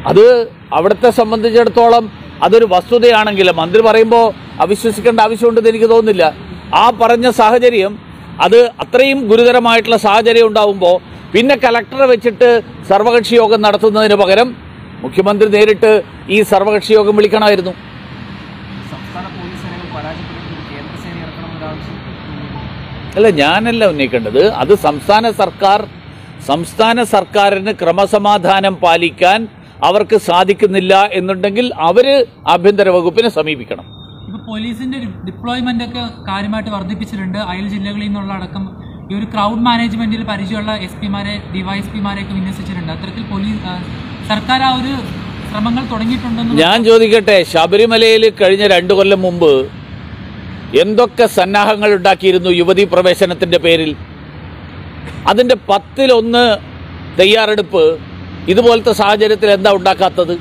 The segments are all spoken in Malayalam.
അത് അവിടുത്തെ സംബന്ധിച്ചിടത്തോളം അതൊരു വസ്തുതയാണെങ്കിൽ മന്ത്രി പറയുമ്പോൾ അവിശ്വസിക്കേണ്ട ആവശ്യമുണ്ടെന്ന് എനിക്ക് തോന്നുന്നില്ല ആ പറഞ്ഞ സാഹചര്യം അത് അത്രയും ഗുരുതരമായിട്ടുള്ള സാഹചര്യം ഉണ്ടാവുമ്പോൾ പിന്നെ കലക്ടറെ വെച്ചിട്ട് സർവകക്ഷി യോഗം നടത്തുന്നതിന് പകരം മുഖ്യമന്ത്രി നേരിട്ട് ഈ സർവകക്ഷി യോഗം വിളിക്കണമായിരുന്നു സംസ്ഥാന പോലീസ് സേനകൾ പരാജയപ്പെട്ടിട്ട് കേന്ദ്ര സേന ഇറക്കണമെന്നൊരു ആവശ്യം അല്ല ഞാനല്ല ഉന്നയിക്കേണ്ടത് അത് സംസ്ഥാന സർക്കാർ സംസ്ഥാന സർക്കാരിന് ക്രമസമാധാനം പാലിക്കാൻ അവർക്ക് സാധിക്കുന്നില്ല എന്നുണ്ടെങ്കിൽ അവര് ആഭ്യന്തര വകുപ്പിനെ സമീപിക്കണം ഇപ്പൊ പോലീസിന്റെ ഡിപ്ലോയ്മെന്റ് ഒക്കെ കാര്യമായിട്ട് വർദ്ധിപ്പിച്ചിട്ടുണ്ട് അയൽ ജില്ലകളിൽ നിന്നുള്ള അടക്കം ഈ ഒരു ക്രൗഡ് മാനേജ്മെന്റിൽ പരിചയമുള്ള എസ് പിമാരെ ഡിവൈഎസ്പിമാരെ ഒക്കെ വിന്യസിച്ചിട്ടുണ്ട് അത്തരത്തിൽ പോലീസ് ആ, സർക്കാർ ആ ഒരു ശ്രമങ്ങൾ തുടങ്ങിയിട്ടുണ്ടെന്ന് ഞാൻ ചോദിക്കട്ടെ ശബരിമലയിൽ കഴിഞ്ഞ രണ്ടു കൊല്ലം മുമ്പ് എന്തൊക്കെ സന്നാഹങ്ങൾ ഉണ്ടാക്കിയിരുന്നു യുവതീ പ്രവേശനത്തിന്റെ പേരിൽ അതിന്റെ പത്തിലൊന്ന് തയ്യാറെടുപ്പ് ഇതുപോലത്തെ സാഹചര്യത്തിൽ എന്താ ഉണ്ടാക്കാത്തത്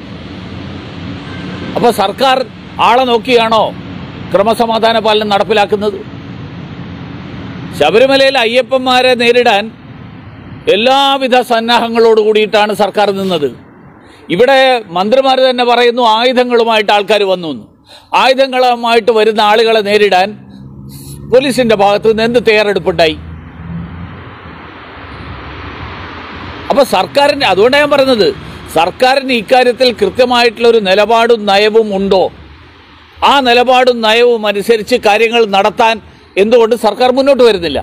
അപ്പൊ സർക്കാർ ആളെ നോക്കിയാണോ ക്രമസമാധാന പാലനം നടപ്പിലാക്കുന്നത് ശബരിമലയിൽ അയ്യപ്പന്മാരെ നേരിടാൻ എല്ലാവിധ സന്നാഹങ്ങളോട് കൂടിയിട്ടാണ് സർക്കാർ നിന്നത് ഇവിടെ മന്ത്രിമാർ തന്നെ പറയുന്നു ആയുധങ്ങളുമായിട്ട് ആൾക്കാർ വന്നു എന്ന് ആയുധങ്ങളുമായിട്ട് വരുന്ന ആളുകളെ നേരിടാൻ പോലീസിന്റെ ഭാഗത്ത് നിന്ന് എന്ത് തയ്യാറെടുപ്പുണ്ടായി അപ്പൊ സർക്കാരിന്റെ അതുകൊണ്ടാണ് ഞാൻ പറയുന്നത് സർക്കാരിന് ഇക്കാര്യത്തിൽ കൃത്യമായിട്ടുള്ള ഒരു നിലപാടും നയവും ഉണ്ടോ ആ നിലപാടും നയവും അനുസരിച്ച് കാര്യങ്ങൾ നടത്താൻ എന്തുകൊണ്ട് സർക്കാർ മുന്നോട്ട് വരുന്നില്ല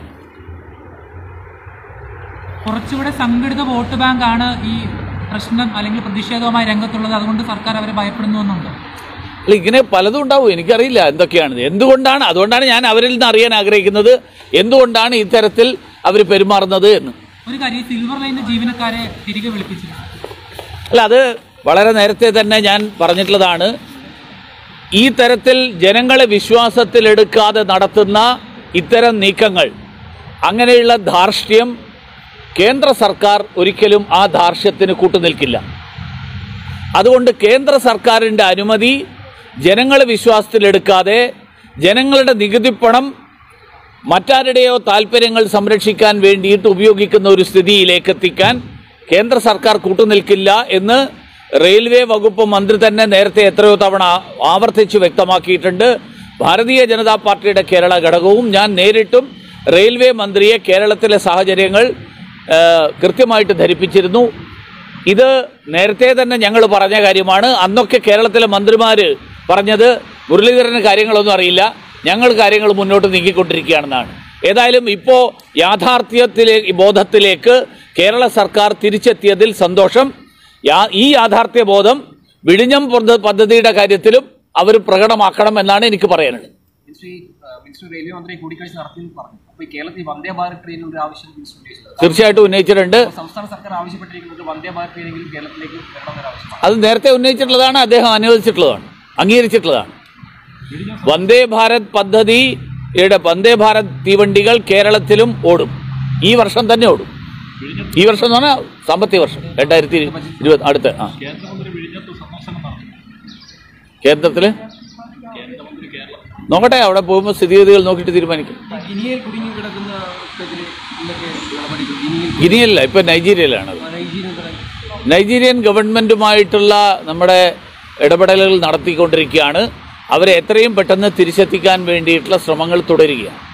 കുറച്ചുകൂടെ സംഘടിത വോട്ട് ബാങ്ക് ആണ് ഈ പ്രശ്നം അല്ലെങ്കിൽ പ്രതിഷേധവുമായി രംഗത്തുള്ളത് അതുകൊണ്ട് സർക്കാർ അവരെ ഭയപ്പെടുന്നു എന്നുണ്ടോ അല്ല ഇങ്ങനെ പലതും ഉണ്ടാവും എനിക്കറിയില്ല എന്തൊക്കെയാണ് എന്തുകൊണ്ടാണ് അതുകൊണ്ടാണ് ഞാൻ അവരിൽ നിന്ന് അറിയാൻ ആഗ്രഹിക്കുന്നത് എന്തുകൊണ്ടാണ് ഇത്തരത്തിൽ അവർ പെരുമാറുന്നത് എന്ന് ഒരു കാര്യം ഈ സിൽവർ ലൈനിന്റെ ജീവനക്കാരെ തിരികെ വിളിപ്പിച്ചിരുന്നു അല്ല അത് വളരെ നേരത്തെ തന്നെ ഞാൻ പറഞ്ഞിട്ടുള്ളതാണ് ഈ തരത്തിൽ ജനങ്ങളെ വിശ്വാസത്തിലെടുക്കാതെ നടത്തുന്ന ഇത്തരം നീക്കങ്ങൾ അങ്ങനെയുള്ള ധാർഷ്ട്യം കേന്ദ്ര സർക്കാർ ഒരിക്കലും ആ ധാർഷ്ട്യത്തിന് കൂട്ടുനിൽക്കില്ല അതുകൊണ്ട് കേന്ദ്ര സർക്കാരിൻ്റെ അനുമതി ജനങ്ങളെ വിശ്വാസത്തിലെടുക്കാതെ ജനങ്ങളുടെ നികുതിപ്പണം മറ്റാരുടെയോ താല്പര്യങ്ങൾ സംരക്ഷിക്കാൻ വേണ്ടിയിട്ട് ഉപയോഗിക്കുന്ന ഒരു സ്ഥിതിയിലേക്ക് എത്തിക്കാൻ കേന്ദ്ര സർക്കാർ കൂട്ടുനിൽക്കില്ല എന്ന് റെയിൽവേ വകുപ്പ് മന്ത്രി തന്നെ നേരത്തെ എത്രയോ തവണ ആവർത്തിച്ച് വ്യക്തമാക്കിയിട്ടുണ്ട് ഭാരതീയ ജനതാ പാർട്ടിയുടെ കേരള ഘടകവും ഞാൻ നേരിട്ടും റെയിൽവേ മന്ത്രിയെ കേരളത്തിലെ സാഹചര്യങ്ങൾ ആ, കൃത്യമായിട്ട് ധരിപ്പിച്ചിരുന്നു ഇത് നേരത്തെ തന്നെ ഞങ്ങൾ പറഞ്ഞ കാര്യമാണ് അന്നൊക്കെ കേരളത്തിലെ മന്ത്രിമാർ പറഞ്ഞത് മുരളീധരന് കാര്യങ്ങളൊന്നും അറിയില്ല ഞങ്ങൾ കാര്യങ്ങൾ മുന്നോട്ട് നീക്കിക്കൊണ്ടിരിക്കുകയാണെന്നാണ് ഏതായാലും ഇപ്പോൾ യാഥാർത്ഥ്യത്തിലേക്ക് ബോധത്തിലേക്ക് കേരള സർക്കാർ തിരിച്ചെത്തിയതിൽ സന്തോഷം യാ- ഈ യാഥാർത്ഥ്യ ബോധം വിഴിഞ്ഞം പദ്ധ- പദ്ധതിയുടെ കാര്യത്തിലും അവർ പ്രകടമാക്കണം എന്നാണ് എനിക്ക് പറയാനുള്ളത് മിനിസ്റ്റർ ഈ, ആ, മിനിസ്റ്റർ റെയിൽവേ മന്ത്രി കൂടിക്കാഴ്ച നടത്തിയെന്ന് പറഞ്ഞു അപ്പൊ ഈ കേരളത്തിൽ വന്ദേ ഭാരത് ട്രെയിനിൽ ഒരു ആവശ്യം മിനിസ്റ്റർ ഉന്നയിച്ചത് തീർച്ചയായിട്ടും ഉന്നയിച്ചിട്ടുണ്ട് അപ്പൊ സംസ്ഥാന സർക്കാർ ആവശ്യപ്പെട്ടിരിക്കുന്നത് വന്ദേ ഭാരത് ട്രെയിനെങ്കിലും കേരളത്തിലേക്ക് വരണമെന്നൊരു ആവശ്യമാണ് അത് നേരത്തെ ഉന്നയിച്ചിട്ടുള്ളതാണ് അദ്ദേഹം അനുവദിച്ചിട്ടുള്ളതാണ് അംഗീകരിച്ചിട്ടുള്ളതാണ് വന്ദേ ഭാരത് പദ്ധതിയുടെ വന്ദേ ഭാരത് തീവണ്ടികൾ കേരളത്തിലും ഓടും ഈ വർഷം തന്നെ ഓടും ഈ വർഷം എന്ന് പറഞ്ഞാൽ സാമ്പത്തിക വർഷം രണ്ടായിരത്തി ഇരുപത് അടുത്ത ആ കേന്ദ്രത്തില് നോക്കട്ടെ അവിടെ പോകുമ്പോൾ സ്ഥിതിഗതികൾ നോക്കിയിട്ട് തീരുമാനിക്കും ഗിനിയിൽ കുടുങ്ങി കിടക്കുന്ന എന്തൊക്കെ നടപടികൾ ഗിനിയിൽ ഗിനിയല്ല ഇപ്പൊ നൈജീരിയയിലാണത് നൈജീരിയ നൈജീരിയൻ ഗവൺമെന്റുമായിട്ടുള്ള നമ്മുടെ ഇടപെടലുകൾ നടത്തിക്കൊണ്ടിരിക്കുകയാണ് അവരെ എത്രയും പെട്ടെന്ന് തിരിച്ചെത്തിക്കാൻ വേണ്ടിയിട്ടുള്ള ശ്രമങ്ങൾ തുടരുകയാണ്